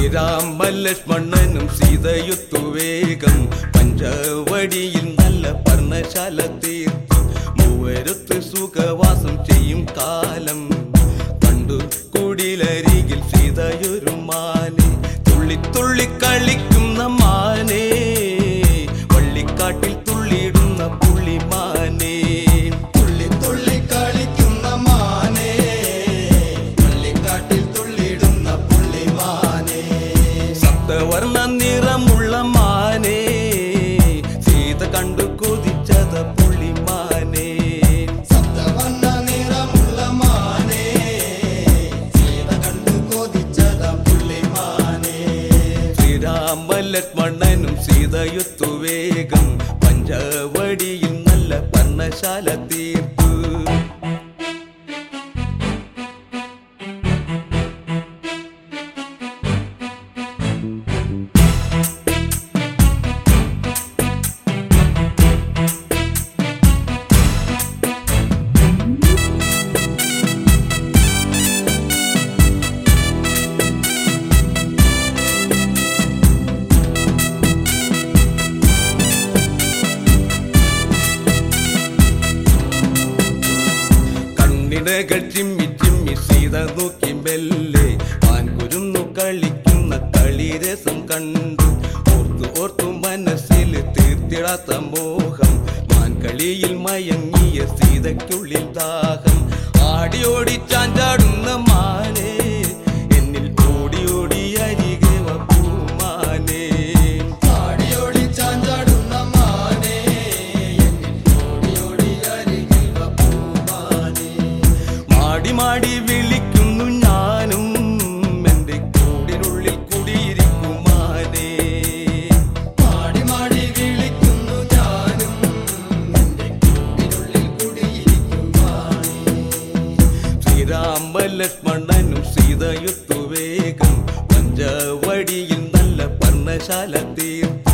ശ്രീരാമ ലക്ഷ്മണനും സീതയുത്തു വേഗം പഞ്ചവടിയിൽ നല്ല പർണശാല തീർത്തു മൂവരുത്ത് സുഖവാസം ചെയ്യും കാലം കണ്ടു കുടിലരികിൽ സീതയൊരു മാനെ തുള്ളി തുള്ളി കളിക്കുന്ന മാനേ വള്ളിക്കാട്ടിൽ തുള്ളിയിടുന്ന പുള്ളിമാനേ തുള്ളി തുള്ളി കളിക്കുന്ന മാനേ പള്ളിക്കാട്ടിൽ തുള്ളിടുന്ന പുള്ളിമാനേ സപ്തവർണ്ണ നിറമുള്ള മാനേ സീത കണ്ടു കൊതിച്ചത പുള്ളിമാനേ സപ്തവർണ്ണ നിറമുള്ള മാനേ സീത കണ്ടു കൊതിച്ചത പുള്ളിമാനേ ശ്രീരാമ ലക്ഷ്മണനും സീതയുത്തു വേഗം പഞ്ചവടിയിൽ നല്ല പർണശാല തീർത്തു കണ്ണിടകൾ ചിമ്മി ചിമ്മി സീത നോക്കി മെല്ലെ പാൻകുരുന്നു കളിക്കുന്ന കളിരസം കണ്ടു ഓർത്തു ഓർത്തു മനസ്സിൽ തീർത്തിടാത്ത മോഹം മാൻകളിയിൽ മയങ്ങിയ സീതയ്ക്കുള്ളിൽ ദാഹം ആടി ഓടി ചാഞ്ചാടുന്ന മാനേ എന്നിൽ ഓടി ഓടി അരികെ വാ പൂമാനേ ആടിയോടി ചാഞ്ചാടുന്ന മാനേ എന്നിൽ ഓടിയോടി അരികിൽ വാ പൂമാനേ മാടി മാടി വിളിക്കുന്നു ഞാനും എന്റെ കൂടിനുള്ളിൽ കുടിയിരിക്കുമാനേ മാടി മാടി വിളിക്കുന്നു ഞാനും നിന്റെ കൂടിനുള്ളിൽ കുടിയിരിക്കുവാനേ ശ്രീരാമ ലക്ഷ്മണനും സീതയുത്തു വേഗം പഞ്ചവടിയിൽ നല്ല പർണശാല തീർത്തു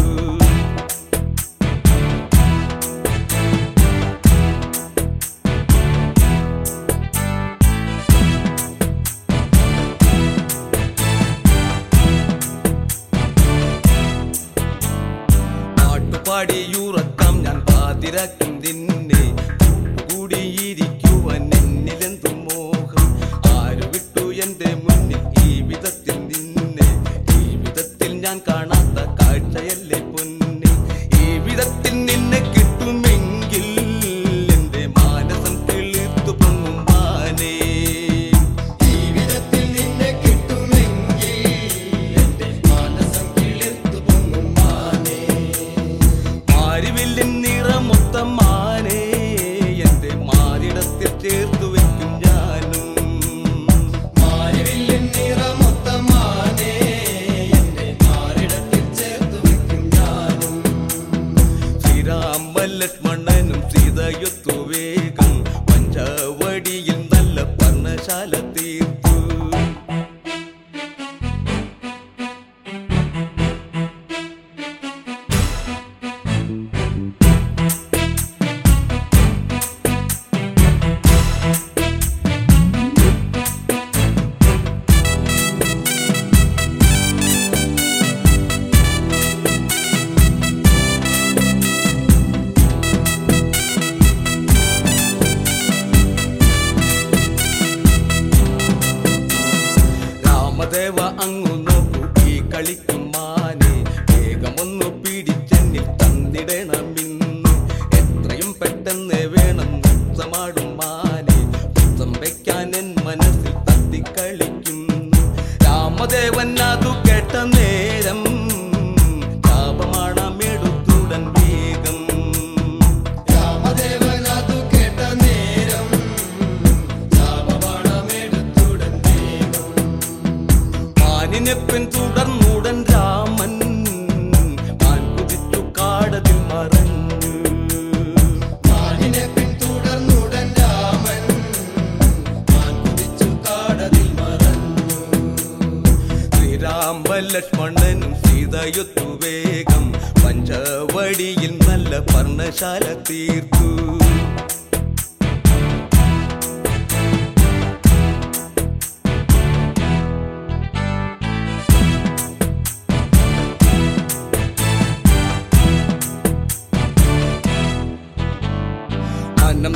പാട്ടുപാടിയുറക്കാം ഞാൻ പാതിരാക്കും നിന്നെ കൂടിയിരിക്കുവാൻ എന്നിലെന്തു മോഹം ആരു വിട്ടു എന്റെ മുന്നിൽ ഈ വിധത്തിൽ നിന്നെ ഈ വിധത്തിൽ ഞാൻ കാണാത്ത കാഴ്ചയല്ലേ പൊന്നെ ഈ വിധത്തിൽ നിന്നെ കിട്ടുമെങ്കിൽ എന്റെ മാനസം കിളിർത്തു പൊങ്ങും മാനേ ജീവിതത്തിൽ നിന്നെ കിട്ടുമെങ്കിൽ എന്റെ മാനസം കിളിർത്തു പൊങ്ങും മാനേ മാരിവില്ലിൻ നിറമൊത്ത മാനേ എന്റെ മാറിടത്തിൽ ചേർത്തു വെക്കും ഞാനും മാരിവില്ലിൻ നിറമൊത്ത മാനേ എന്റെ മാറിടത്തിൽ ചേർത്തു വെക്കും ഞാനും ശ്രീരാമ ലക്ഷ്മണനും സീതയൊത്തു വേഗം പഞ്ചവടിയിൽ നല്ല പർണശാല തീർത്തു രാമദേവ അങ്ങു നോക്കൂ ഈ കളിക്കും മാനെ വേഗമൊന്നു പിടിച്ചെന്നിൽ തന്നിടണമിന്നു എത്രയും പെട്ടെന്ന് വേണം നൃത്തമാടും മാനെ നൃത്തം വയ്ക്കാൻ എൻ മനസ്സിൽ തത്തിക്കളിക്കുന്നു രാമദേവൻ അതു കേട്ട നേരം താപമാണമെടുത്തുടൻ വേഗം രാമദേവൻ അതു കേട്ട നേരം ശാപബാണമെടുത്തുടൻ വേഗം മാനിനെ പിന്തുടർന്നുടൻ രാമൻ മാൻ കുതിച്ചു കാടതിൽ മറഞ്ഞു മാനിനെ പിന്തുടർന്നുടൻ രാമൻ മാൻ കുതിച്ചു കാടതിൽ മറഞ്ഞു ശ്രീരാമ ലക്ഷ്മണനും സീതയൊത്തു വേഗം പഞ്ചവടിയിൽ നല്ല പർണശാല തീർത്തു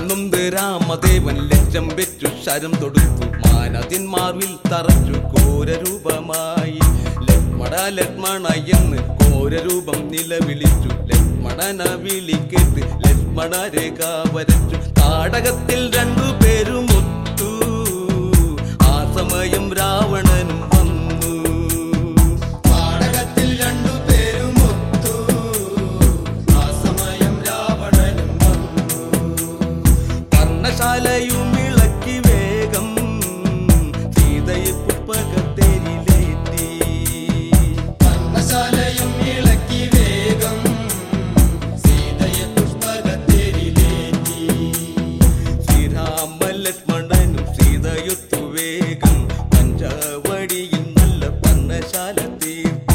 നൊന്ത് രാമദേവൻ ലക്ഷം വെച്ചു ശരം തൊടുത്തു മാനതിൻ മാർവിൽ തറച്ചു ഘോരരൂപമായി ലക്ഷ്മണ ലക്ഷ്മണ എന്ന് ഘോരരൂപം നിലവിളിച്ചു ലക്ഷ്മണന വിളി കേട്ട് ലക്ഷ്മണ രേഖ വരച്ചു താടകത്തിൽ രണ്ടു പേരുമൊത്തു ആ സമയം രാവണനും വന്നു പാടകത്തിൽ രണ്ടു പേരുമൊത്തു ആ സമയം രാവണനും വന്നു പർണശാലയും ഇളക്കി വേഗം സീതയെ പുഷ്പകത്തേരിലേറ്റി പർണശാലയും ഇളക്കി വേഗം സീതയെ പുഷ്പകത്തേരിലേറ്റി ശ്രീരാമ ലക്ഷ്മണനും സീതയൊത്തു വേഗം പഞ്ചവടിയിൽ നല്ല പർണശാല തീർത്തു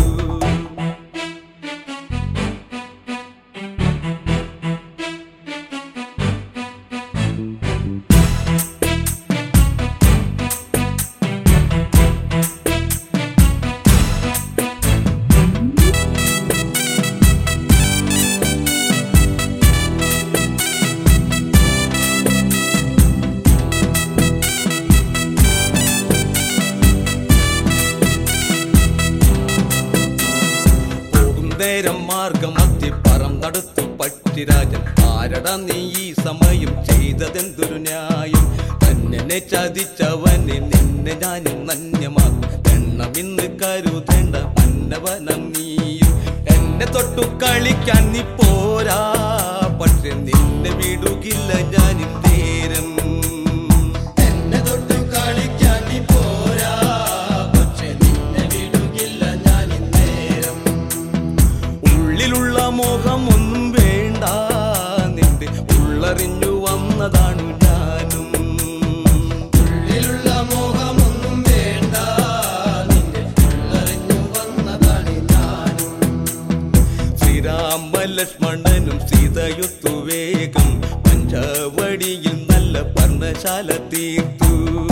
പോകും നേരം മാർഗം മധ്യ പറന്നടുത്തു പട്ടിരാജൻ ആരട നീ ഈ സമയം ചെയ്തതെന്തൊരു ന്യായം തന്നെ ചതിച്ചവനെ നിന്നെ ഞാനും നന്യമാക്കും എണ്ണമിന്ന് കരുതേണ്ട മന്നവനം നീയും എന്നെ തൊട്ടു കളിക്കാൻ നീ പോരാ പക്ഷെ നിന്നെ വിടുകില്ല ഞാനും നേരം എന്നെ തൊട്ടു കളിക്കാൻ നീ പോരാ പക്ഷെ നിന്നെ വിടുകില്ല ഞാൻ ഇന്നേരം ഉള്ളിലുള്ള മോഹമൊന്നും വേണ്ട നിന്റെ ഉള്ളറിഞ്ഞു വന്നതാണു ഞാനും ഉള്ളിലുള്ള മോഹമൊന്നും വേണ്ട നിന്റെ ഉള്ളറിഞ്ഞു വന്നതാണ് ഞാനും ശ്രീരാമ ലക്ഷ്മണനും സീതയൊത്തു വേഗം പഞ്ചവടിയിൽ നല്ല പർണശാല തീർത്തു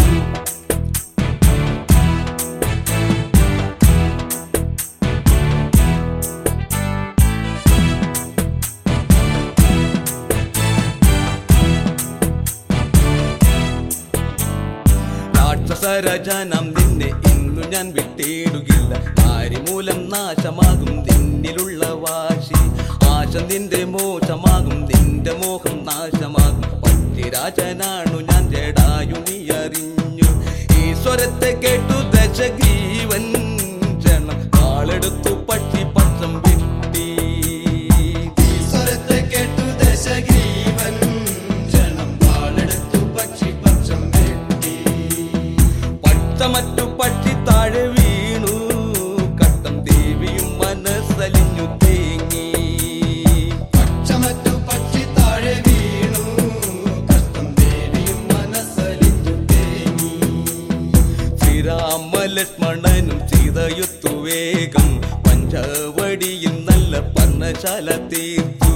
രാക്ഷസരജനം നിന്നെ ഇന്നു ഞാൻ വിട്ടേടുകില്ല ആരിമൂലം നാശമാകും നിന്നിലുള്ള വാശി ആശ നിന്റെ മോശമാകും നിന്റെ മോഹം നാശമാകും പട്ടിരാജനാണു ഞാൻ ജടായു നീ അറിഞ്ഞു ഈശ്വരത്തെ കേട്ടു ദശഗ്രീവൻ ജനം ആളെടുത്തു പക്ഷി പക്ഷം വെട്ടി ഈശ്വരത്തെ കേട്ടു ദശഗ്രീവൻ ജനം വാളെടുത്തു പക്ഷി പക്ഷം വെട്ടി പക്ഷമറ്റു പക്ഷി താഴെ വീണു കട്ടം ദേവിയും മനസ്സലിഞ്ഞു തേങ്ങി പക്ഷമറ്റു പക്ഷി താഴെ വീണു കഷ്ടം ദേവിയും മനസ്സലിഞ്ഞു തേങ്ങി ശ്രീരാമ ലക്ഷ്മണനും സീതയൊത്തു വേഗം പഞ്ചവടിയിൽ നല്ല പർണശാല തീർത്തു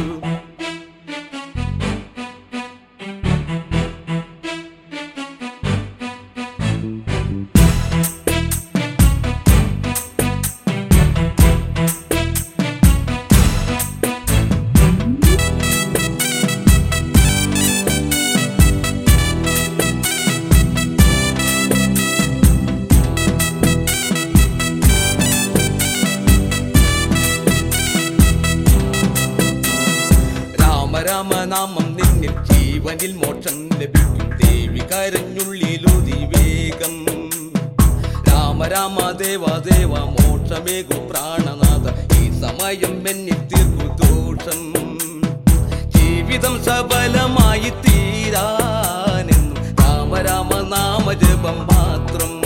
രാമ രാമ നാമം നിന്നിൽ ജീവനിൽ മോക്ഷം ലഭിക്കും ദേവി കരഞ്ഞുള്ളിലൂതി വേഗം രാമ രാമ ദേവ ദേവ മോക്ഷമേകു പ്രാണനാഥ ഈ സമയം എന്നിൽ തീർക്കു ദോഷം ജീവിതം സഫലമായി തീരാനെന്നും രാമ രാമ നാമ ജപം മാത്രം